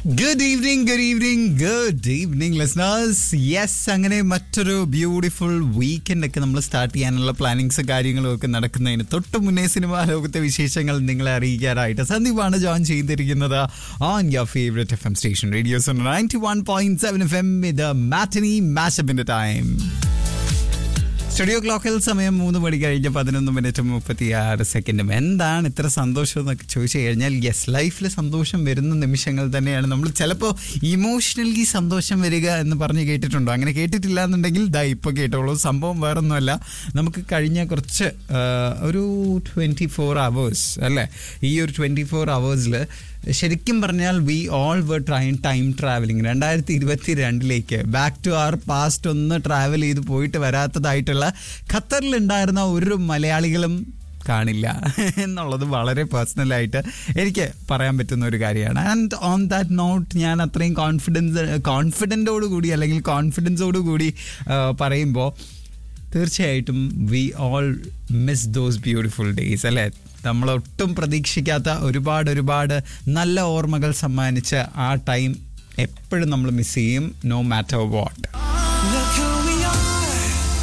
Good evening good evening good evening listeners yes അങ്ങനെ മറ്റൊരു beautiful weekend ഒക്കെ നമ്മൾ സ്റ്റാർട്ട് ചെയ്യാനുള്ള പ്ലാനിങ്സ് കാര്യങ്ങളും ഒക്കെ നടക്കുന്നതിന് തൊട്ട് മുന്നേ സിനിമാ ലോകത്തെ വിശേഷങ്ങൾ നിങ്ങളെ അറിയിക്കാനായിട്ട് സന്ദീപാണ് ജോയിൻ ചെയ്തിരിക്കുന്നത് on your favourite F M station radios ninety one point seven F M ഇത് മാറ്റനി മാഷപ്പിന്റെ ടൈം സ്റ്റുഡിയോ ക്ലോക്കിൽ സമയം മൂന്ന് മണി കഴിഞ്ഞ് പതിനൊന്ന് മിനിറ്റ് മുപ്പത്തി ആറ് സെക്കൻഡും എന്താണ് ഇത്ര സന്തോഷം എന്നൊക്കെ ചോദിച്ചു കഴിഞ്ഞാൽ യെസ് ലൈഫിൽ സന്തോഷം വരുന്ന നിമിഷങ്ങൾ തന്നെയാണ് നമ്മൾ ചിലപ്പോൾ ഇമോഷണലി സന്തോഷം വരിക എന്ന് പറഞ്ഞ് കേട്ടിട്ടുണ്ടോ അങ്ങനെ കേട്ടിട്ടില്ല എന്നുണ്ടെങ്കിൽ ദാ ഇപ്പോൾ കേട്ടോളൂ സംഭവം വേറൊന്നുമല്ല നമുക്ക് കഴിഞ്ഞ കുറച്ച് ആ, ഒരു ട്വൻറ്റി ഫോർ അവേഴ്സ് അല്ലേ ഈ ഒരു ട്വൻറ്റി ഫോർ അവേഴ്സിൽ ശരിക്കും പറഞ്ഞാൽ we all were trying time travelling രണ്ടായിരത്തി ഇരുപത്തി രണ്ടിലേക്ക് ബാക്ക് ടു അവർ പാസ്റ്റ് ഒന്ന് ട്രാവൽ ചെയ്ത് പോയിട്ട് വരാത്തതായിട്ടുള്ള ഖത്തറിലുണ്ടായിരുന്ന ഒരു മലയാളികളും കാണില്ല എന്നുള്ളത് വളരെ പേഴ്സണലായിട്ട് എനിക്ക് പറയാൻ പറ്റുന്ന ഒരു കാര്യമാണ് ആൻഡ് ഓൺ ദാറ്റ് നോട്ട് ഞാൻ അത്രയും കോൺഫിഡൻസ് കോൺഫിഡൻറ്റോട് കൂടി അല്ലെങ്കിൽ കോൺഫിഡൻസോട് കൂടി പറയുമ്പോൾ തീർച്ചയായിട്ടും we all miss those beautiful days അല്ലേ നമ്മൾ ഒട്ടും പ്രതീക്ഷിക്കാത്ത ഒരുപാട് ഒരുപാട് നല്ല ഓർമ്മകൾ സമ്മാനിച്ച ആ ടൈം എപ്പോഴും നമ്മൾ മിസ് ചെയ്യും no matter what Look who we are.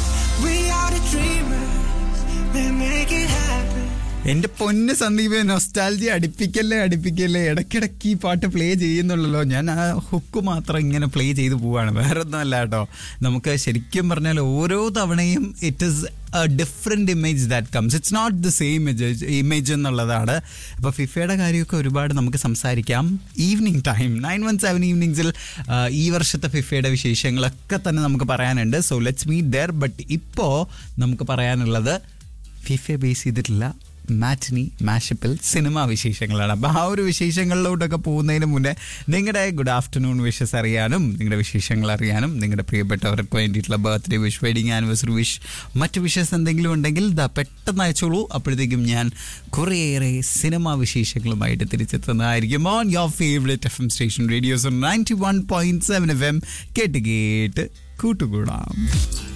We are the dreamers. We make it happen. എന്റെ പൊന്ന് സന്ദീപ് നൊസ്റ്റാലജി അടുപ്പിക്കല്ലേ അടുപ്പിക്കല്ലേ ഇടയ്ക്കിടയ്ക്ക് ഈ പാട്ട് പ്ലേ ചെയ്യുന്നുള്ളല്ലോ ഞാൻ ആ ഹുക്ക് മാത്രം ഇങ്ങനെ പ്ലേ ചെയ്ത് പോവാണ് വേറെ ഒന്നുമല്ല കേട്ടോ നമുക്ക് ശരിക്കും പറഞ്ഞാൽ ഓരോ തവണയും it is a different image that comes it's not the same image എന്നുള്ളതാണ് അപ്പോൾ ഫിഫയുടെ കാര്യമൊക്കെ ഒരുപാട് നമുക്ക് സംസാരിക്കാം evening time nine one seven ഈവനിങ്സിൽ ഈ വർഷത്തെ ഫിഫയുടെ വിശേഷങ്ങളൊക്കെ തന്നെ നമുക്ക് പറയാനുണ്ട് so let's meet there but ഇപ്പോൾ നമുക്ക് പറയാനുള്ളത് ഫിഫയെ ബേസ് ചെയ്തിട്ടില്ല മാറ്റിനി മാഷപ്പിൽ സിനിമാ വിശേഷങ്ങളാണ് അപ്പോൾ ആ ഒരു വിശേഷങ്ങളിലോട്ടൊക്കെ പോകുന്നതിന് മുന്നേ നിങ്ങളുടെ ഗുഡ് ആഫ്റ്റർനൂൺ വിഷസ് അറിയാനും നിങ്ങളുടെ വിശേഷങ്ങൾ അറിയാനും നിങ്ങളുടെ പ്രിയപ്പെട്ടവർക്ക് വേണ്ടിയിട്ടുള്ള birthday wish wedding anniversary wish മറ്റു വിഷസ് എന്തെങ്കിലും ഉണ്ടെങ്കിൽ ദാ പെട്ടെന്ന് അയച്ചോളൂ അപ്പോഴത്തേക്കും ഞാൻ കുറേയേറെ സിനിമാ വിശേഷങ്ങളുമായിട്ട് തിരിച്ചെത്തുന്നതായിരിക്കും on your favourite F M station radios ninety one point seven F M കേട്ട് കേട്ട് കൂട്ടുകൂടാം